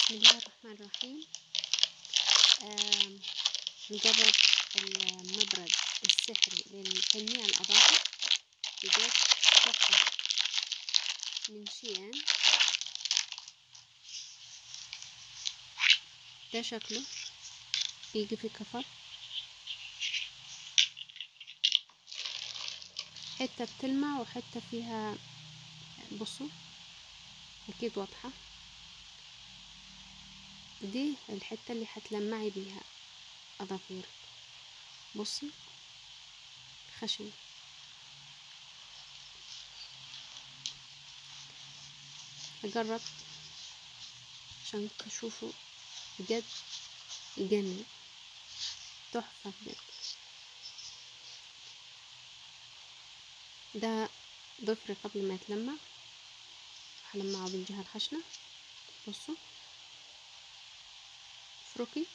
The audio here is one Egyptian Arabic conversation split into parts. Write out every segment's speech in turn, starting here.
بسم الله الرحمن الرحيم آم، نجرب المبرد السحري للتجميع الأظافر بجد تحفة من شي ان ده شكله بيجي في كفر حتة بتلمع وحتة فيها بصوا أكيد واضحة دي الحتة اللي هتلمعي بيها أظافيرك بصي خشن أجرب عشان تشوفوا بجد يجنن تحفة بجد ده ضفري قبل ما يتلمع هلمعه بالجهة الخشنة بصوا افركي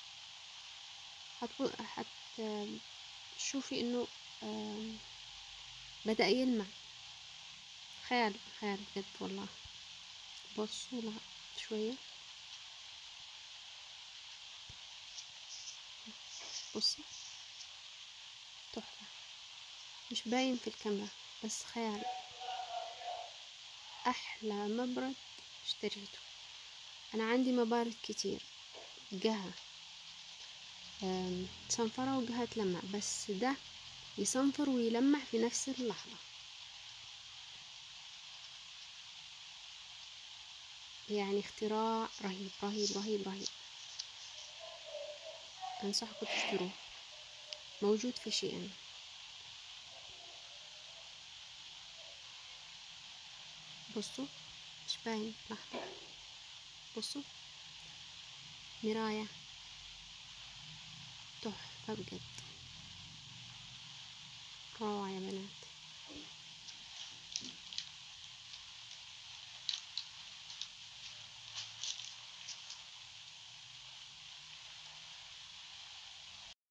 هتكون هتشوفي انه آم، بدأ يلمع خيال خيال بجد والله بصوا لها شوية بصي تحفة مش باين في الكاميرا بس خيال أحلى مبرد اشتريته أنا عندي مبارد كتير جهة آم، صنفرة وجهة تلمع بس ده يصنفر ويلمع في نفس اللحظة يعني اختراع رهيب رهيب رهيب رهيب أنصحكم تشتروه موجود في شي ان بصوا مش باين لحظة بصوا مراية تحفة بجد روعة يا بنات